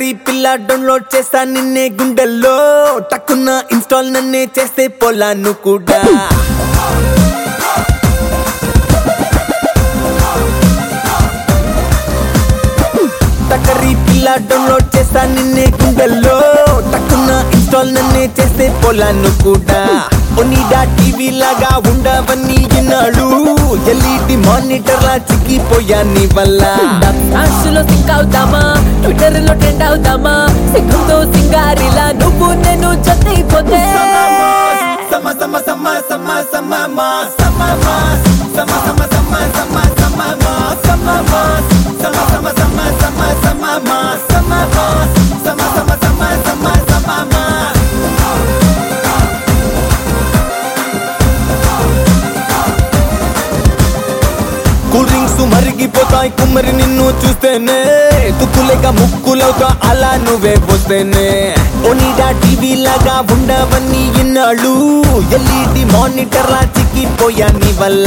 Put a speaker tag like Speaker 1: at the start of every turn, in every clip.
Speaker 1: టకరీ పిల్ల డౌన్లోడ్ చేస్తా నిన్నే గుండెల్లో టక్కున్న ఇన్స్టాల్ నన్నే చేస్తే పోలాను కూడా టకరీ పిల్ల డౌన్లోడ్ చేస్తా నిన్నే గుండెల్లో టక్కున్న ఇన్స్టాల్ నన్నే చేస్తే పోలాను కూడా ఒనిడా టీవీ లాగా ఉండవన్నీ ఇన్నాడు ఎల్ఈడి మానిటర్ లా చిక్కిపోయా నీ వల్ల
Speaker 2: లో సింక్ అవుతామా ట్విట్టర్ లో ట్రెండ్ అవుతామా సిగ్గుతో సింగారిలా నువ్వు నేను జతైపోతే
Speaker 1: Sama sama sama sama sama mas sama mas sama sama sama sama sama mas sama mas sama sama sama sama sama mas sama mas sama sama sama sama sama mas cool drinks మరిగిపోతాయి కుమ్మరి నిన్ను చూస్తేనే తుక్కులేక ముక్కులవుతా అలా నువ్వే పోస్తేనే Onida TV లాగా ఉండవన్నీ ఇన్నాళ్ళు LED monitor లా చిక్కిపోయా నీ వల్ల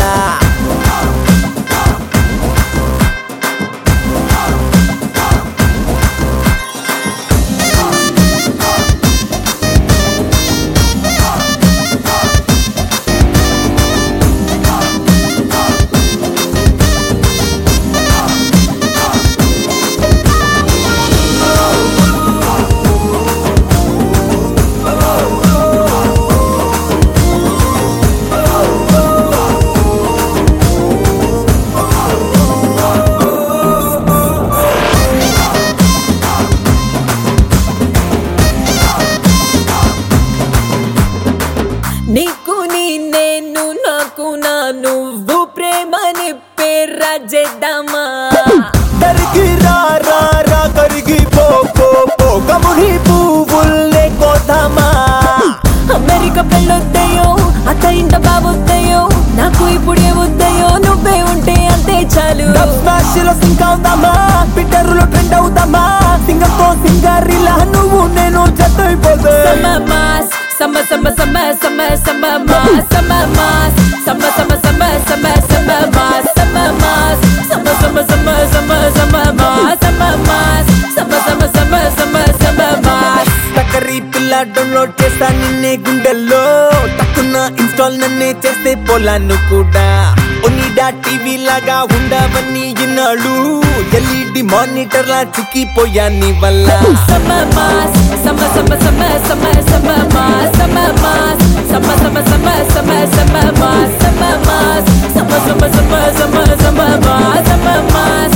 Speaker 2: నీకు నీ నేను నాకు నా నువ్వు ప్రేమని పేర్రా చేద్దామా
Speaker 1: కరిగి రా రా రా కరిగి పో పో పో కముడి పువ్వుల్నే కోదామా
Speaker 2: అమెరికా పెళ్ళొద్దయో అత్త ఇంట బాబొద్దయో నాకు ఇప్పుడే వద్దయో నువ్వే ఉంటే అంతే చాలు
Speaker 1: స్మాష్ లో సింక్ అవుదామా ట్విట్టర్ లో ట్రెండ్ అవుదామా సింగంతో సింగారిలా నువ్వు నేను జత అయిపోతే
Speaker 2: Summer mass, summer, summer, summer, summer, summer mass, summer mass, summer, summer, summer, summer, summer mass, summer mass, summer, summer, summer, summer, summer mass, summer mass, summer, summer, summer, summer, summer mass.
Speaker 1: టకరీ పిల్ల download చేస్తా నిన్నే గుండెల్లో టక్కున్న install నన్నే చేస్తే పోలాను కూడా Onida TV లాగా ఉండవన్నీ ఇన్నాళ్ళు LED monitor లా చిక్కిపోయా నీ వల్ల
Speaker 2: Summer mass, summer, summer, summer, summer, summer mass, summer mass, summer, summer, summer, summer, summer mass, summer mass, summer, summer, summer, summer, summer mass, summer mass,